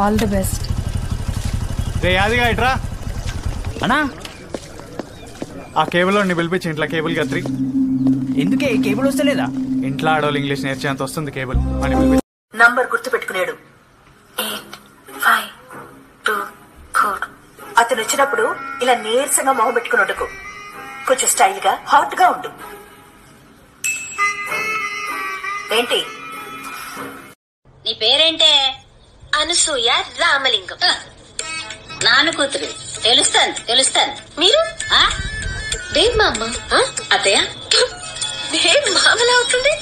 All the best రే యాదిగా ఇట్రా అన్నా ఆ కేబుల్ ని పిలిపించి ఇంట్లో కేబుల్ కత్రి ఎందుకే కేబుల్ వస్తలేదా ఇంట్లో ఆడవాళ్ళు ఇంగ్లీష్ నేర్చేంత వస్తుంది కేబుల్ అని పిలిపించి నంబర్ గుర్తుపెట్టుకున్నాడు ఎయిట్ ఫైవ్ టూ ఫోర్ అతను వచ్చినప్పుడు ఇలా నీరసంగా మొహం పెట్టుకుని ఉండకు కొంచెం స్టైల్ గా హాట్ గా ఉండు ఏంటి నీ పేరేంటే అనసూయ రామలింగం నాన్న కూతురు తెలుస్తాను తెలుస్తాను మీరు దేవ్ మా అమ్మ అత్తయ్య దేవ్ మామలా అవుతుంది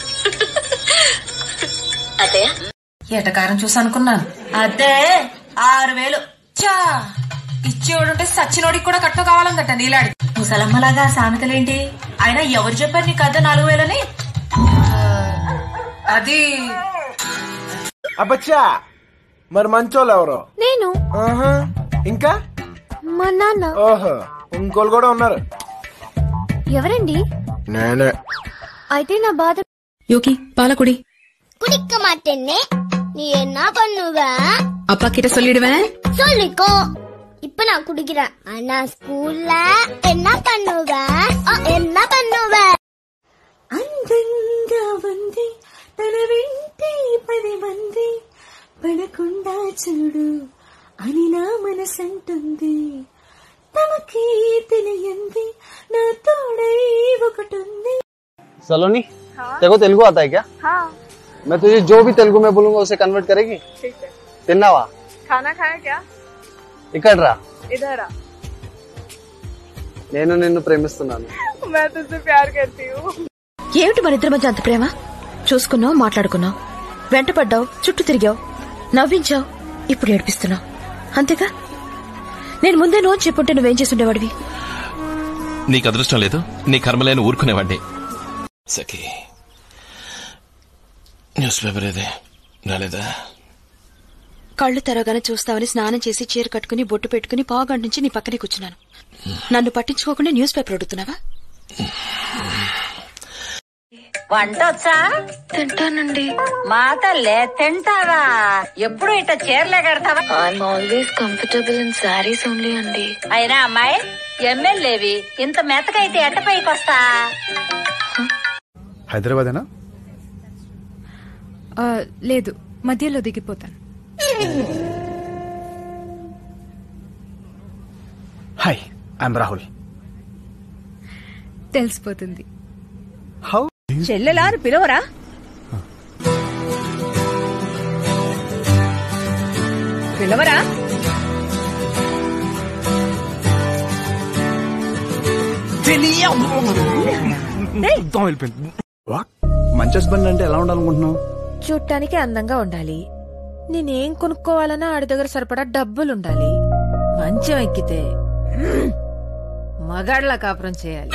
అత్తయ్య ఎటకారం చూసి అనుకున్నాను అదే ఆరు వేలు చా ఇచ్చేవాడుంటే సచ్చినోడికి కూడా కట్నం కావాలందట నీలాడి ముసలమ్మలాగా సామెతలేంటి అయినా ఎవరు చెప్పారు నీకు అద్దె నాలుగు వేలని ఆ, అది అబ్బచ్చా మరి మంచోళ్ళు ఎవరు నేను ఆహా. ఇంకా మా నాన్న ఓహో ఇంకోళ్ళు కూడా ఉన్నారు ఎవరండి నేనే అయితే నా బాధ யோகி பாலக்குடி குடிக்க மாட்டேன்னே நீ என்ன பண்ணுவ அப்பா கிட்ட சொல்லிடுவேன் சொல்லிக்கோ இப்ப நான் குடிக்கிறேன் ஆனா ஸ்கூல்ல என்ன பண்ணுவ அ, என்ன பண்ணுவ అందంగా ఉంది తన వెంటే పది మంది పడకుండా చూడు అని నా మనసంటుంది తమకి తెలియంది నా తోడై ఒకటుంది सलोनी तेरे को तेलुगु आता है क्या हाँ मैं तुझे जो भी तेलुगु में बोलूंगा उसे कन्वर्ट करेगी ठीक है తిన్నావా खाना खाया क्या ఇక్కడ రా इधर आ నేను నిన్ను ప్రేమిస్తున్నాను मैं तुझसे प्यार करती हूँ ఏమిటి మన ఇద్దరి మధ్య అంత ప్రేమ చూసుకున్నావు మాట్లాడుకున్నావు వెంటపడ్డావు చుట్టూ తిరిగావు నవ్వించావు ఇప్పుడు ఏడిపిస్తున్నావు అంతేగా నేను ముందే నో చెప్పుంటే నువ్వేం చేసుండేవాడివి నీకు అదృష్టం లేదు నీ కర్మలేని ఊరుకునేవాడిని సఖీ న్యూస్ పేపర్ ఏదే రాలేదా కళ్ళు తెరవగానే చూస్తావని స్నానం చేసి చీర కట్టుకుని బొట్టు పెట్టుకుని పావుగంట నుంచి నీ పక్కనే కూర్చున్నాను నన్ను పట్టించుకోకుండా న్యూస్ పేపర్ అడుగుతున్నావా వంట వచ్చా తింటానండి మా తల్లే తింటావా ఎప్పుడు ఇట్ట చీరలే కడతావా I'm always comfortable in saris only అండి అయినా అమ్మాయి ఎమ్మెల్యేవి ఇంత మెతకైతే ఎట్ట పైకొస్తా హైదరాబాదేనా లేదు మధ్యలో దిగిపోతాను హాయ్ ఐఎమ్ రాహుల్ తెలిసిపోతుంది హౌ చెల్లెలారు పిలవరా పిలవరా వాట్ మంచి హస్బెండ్ అంటే ఎలా ఉండాలనుకుంటున్నావు చూడటానికి అందంగా ఉండాలి నేనేం కొనుక్కోవాలన్నా ఆడి దగ్గర సరిపడా డబ్బులుండాలి మంచం ఎక్కితే మగాళ్ళ కాపురం చేయాలి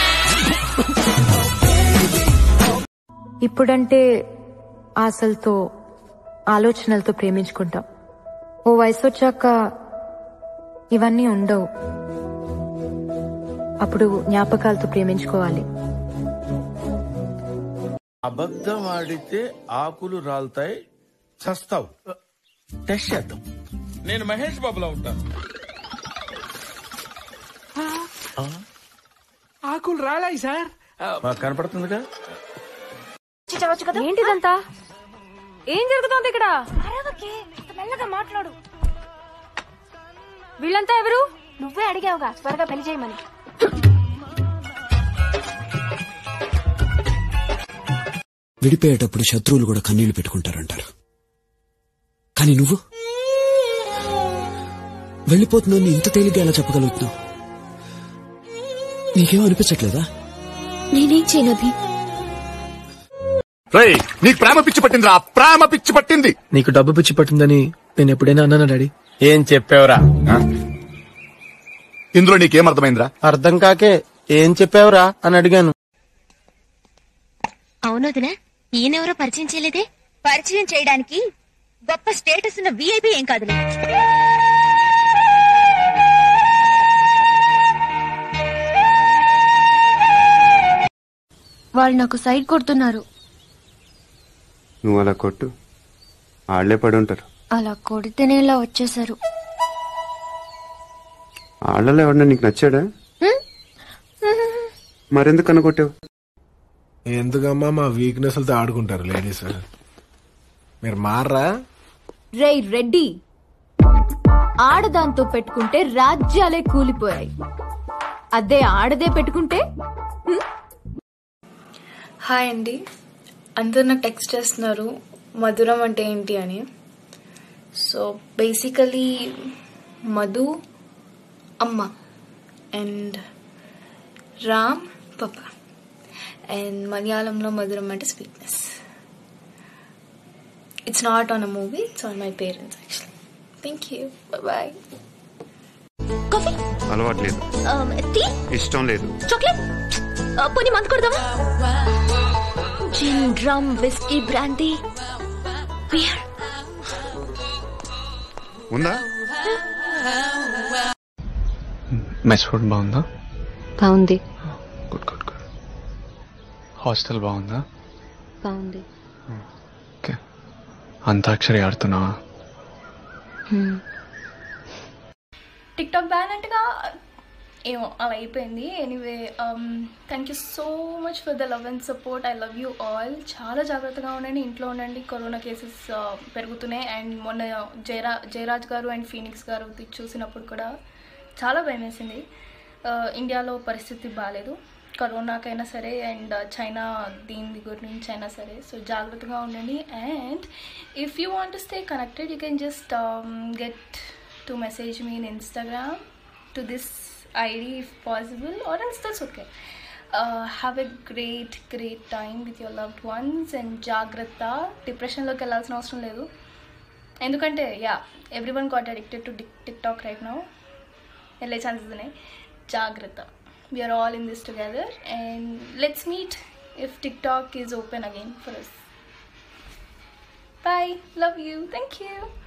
ఇప్పుడంటే ఆశలతో ఆలోచనలతో ప్రేమించుకుంటాం ఓ వయసు వచ్చాక ఇవన్నీ ఉండవు అప్పుడు జ్ఞాపకాలతో ప్రేమించుకోవాలి అబద్ధం ఆడితే ఆకులు రాలుతాయి చస్తావు టెస్ట్ చేద్దాం నేను మహేష్ బాబులా ఉంటాను ఆకులు రాలాయి సార్ మాకు కనపడుతుందిగా ఏంటిదంతా ఏం జరుగుతోంది ఇక్కడ మెల్లగా మాట్లాడు వీళ్ళంతా ఎవరు నువ్వే అడిగావుగా త్వరగా పెళ్లి చేయమని విడిపోయేటప్పుడు శత్రువులు కూడా కన్నీళ్లు పెట్టుకుంటారంటారు కానీ నువ్వు వెళ్ళిపోతున్నాను ఇంత తేలిగ్గా ఎలా చెప్పగలుగుతున్నావు నీకేం అనిపించట్లేదా నేనేం చేయనభి రేయ్ నీకు ప్రేమ పిచ్చి పట్టిందిరా ప్రేమ పిచ్చి పట్టింది నీకు డబ్బు పిచ్చి పట్టిందని నేను ఎప్పుడైనా అన్నానా డాడీ ఏం చెప్పావురా ఇందులో నీకేం అర్థమైందిరా అర్థం కాకే ఏం చెప్పావురా అని అడిగాను అవునదినా ఈయనెవరో పరిచయం చేయలేదే పరిచయం చేయడానికి గొప్ప స్టేటస్ ఉన్న విఐపి ఏం కాదులే వాళ్ళు నాకు సైడ్ కొడుతున్నారు నువ్వు అలా కొట్టు ఆళ్లే పడి ఉంటారు అలా కొడితేనే ఇలా వచ్చేసారు వాళ్ళలో ఎవడన్నా నీకు నచ్చాడా మరెందుకు అనుకొట్టావు ఎందుకమ్మా మా వీక్నెస్లతో ఆడుకుంటారు లేడీస్ మీరు మారరా రేయ్ రెడ్డి ఆడదాంతో పెట్టుకుంటే రాజ్యాలే కూలిపోయాయి అదే ఆడదే పెట్టుకుంటే హ్మ్? హాయ్ అండి అందరు నాకు టెక్స్ట్ చేస్తున్నారు మధురం అంటే ఏంటి అని సో బేసికలీ మధు అమ్మ అండ్ రామ్ పప్ప అండ్ మలయాళంలో మధురం అంటే sweetness it's not on a movie it's on my parents actually thank you bye అలవాటు లేదు టీ ఇష్టం లేదు చాక్లెట్ పోనీ మందు కొడదామా gin drum whisky brandy beer ఉందా మెస్ ఫుడ్ బాగుందా బాగుంది గుడ్ గుడ్ గుడ్ హాస్టల్ బాగుందా బాగుంది ఓకే అంతాక్షరి ఆడుతున్నావా టిక్ టాక్ బ్యాన్ అంటగా ఏమో అలా అయిపోయింది anyway thank you so much for the love and support I love you all చాలా జాగ్రత్తగా ఉండండి ఇంట్లో ఉండండి కరోనా కేసెస్ పెరుగుతున్నాయి అండ్ మొన్న జయరా జయరాజ్ గారు అండ్ ఫీనిక్స్ గారు ఇది చూసినప్పుడు కూడా చాలా భయం వేసింది ఇండియాలో పరిస్థితి బాగాలేదు కరోనాకైనా సరే అండ్ చైనా దీని గురించి అయినా సరే సో జాగ్రత్తగా ఉండండి and if you want to stay connected you can just get to message me in Instagram to this ID if possible or else that's okay have a great great time with your loved ones and జాగ్రత్త డిప్రెషన్లోకి వెళ్ళాల్సిన అవసరం లేదు ఎందుకంటే yeah everyone got addicted to TikTok right now వెళ్ళే chances ఉన్నాయి జాగ్రత్త we're all in this together and let's meet if tick talk is open again for us bye love you thank you